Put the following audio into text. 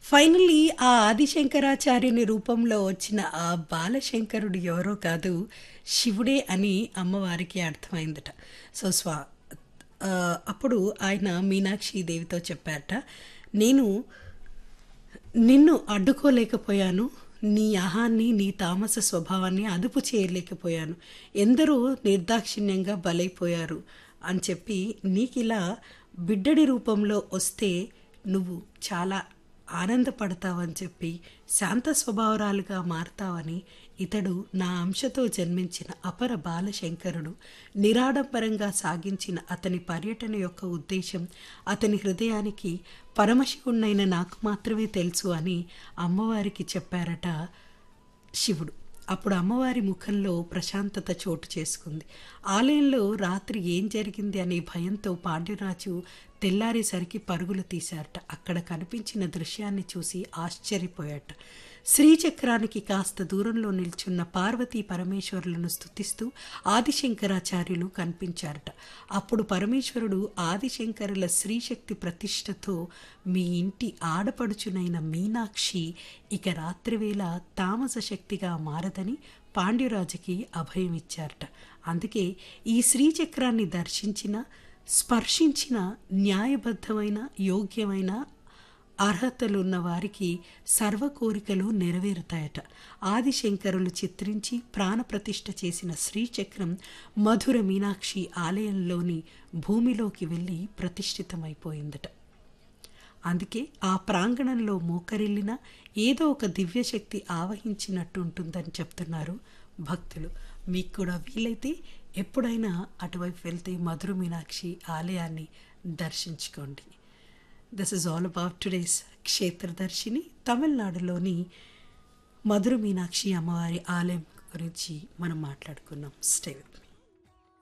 finally ఆ ఆదిశంకరాచార్యుని రూపంలో వచ్చిన ఆ బాలశంకరుడు ఎవరో కాదు శివుడే అని అమ్మవారికి అర్థమైందట సో స్వా ఆ, అప్పుడు ఆయన మీనాక్షి దేవితో చెప్పారట నేను నిన్ను అడ్డుకోలేకపోయాను నీ అహాన్ని నీ తామస స్వభావాన్ని అదుపు చేయలేకపోయాను ఎందరో నిర్దాక్షిణ్యంగా బలైపోయారు అని చెప్పి నీకిలా బిడ్డడి రూపంలో వస్తే నువ్వు చాలా ఆనందపడతావని చెప్పి శాంత స్వభావరాలుగా మారతావని ఇతడు నా అంశతో జన్మించిన అపర బాలశంకరుడు నిరాడంబరంగా సాగించిన అతని పర్యటన యొక్క ఉద్దేశం అతని హృదయానికి పరమశివుణ్ణైన నాకు మాత్రమే తెలుసు అని అమ్మవారికి చెప్పారట శివుడు అప్పుడు అమ్మవారి ముఖంలో ప్రశాంతత చోటు చేసుకుంది ఆలయంలో రాత్రి ఏం జరిగింది అనే భయంతో పాండ్యరాజు తెల్లారేసరికి పరుగులు తీశారట అక్కడ కనిపించిన దృశ్యాన్ని చూసి ఆశ్చర్యపోయాట శ్రీచక్రానికి కాస్త దూరంలో నిల్చున్న పార్వతీ పరమేశ్వరులను స్తుతిస్తూ ఆదిశంకరాచార్యులు కనిపించారట అప్పుడు పరమేశ్వరుడు ఆదిశంకరుల శ్రీశక్తి ప్రతిష్టతో మీ ఇంటి ఆడపడుచునైన మీనాక్షి ఇక రాత్రివేళ తామస శక్తిగా మారదని పాండ్యరాజుకి అభయం ఇచ్చారట అందుకే ఈ శ్రీచక్రాన్ని దర్శించిన స్పర్శించిన న్యాయబద్ధమైన యోగ్యమైన అర్హతలున్న వారికి సర్వ కోరికలు నెరవేరుతాయట ఆదిశంకరులు చిత్రించి ప్రాణప్రతిష్ఠ చేసిన శ్రీచక్రం మధుర మీనాక్షి ఆలయంలోని భూమిలోకి వెళ్ళి ప్రతిష్ఠితమైపోయిందట అందుకే ఆ ప్రాంగణంలో మోకరిల్లిన ఏదో ఒక దివ్యశక్తి ఆవహించినట్టు ఉంటుందని చెప్తున్నారు భక్తులు మీకు కూడా వీలైతే ఎప్పుడైనా అటువైపు వెళ్తే మధుర మీనాక్షి ఆలయాన్ని దర్శించుకోండి this is all about today's క్షేత్రదర్శిని తమిళనాడులోని మధుర మీనాక్షి అమ్మవారి ఆలయం గురించి మనం మాట్లాడుకున్నాం స్టే విత్ మీ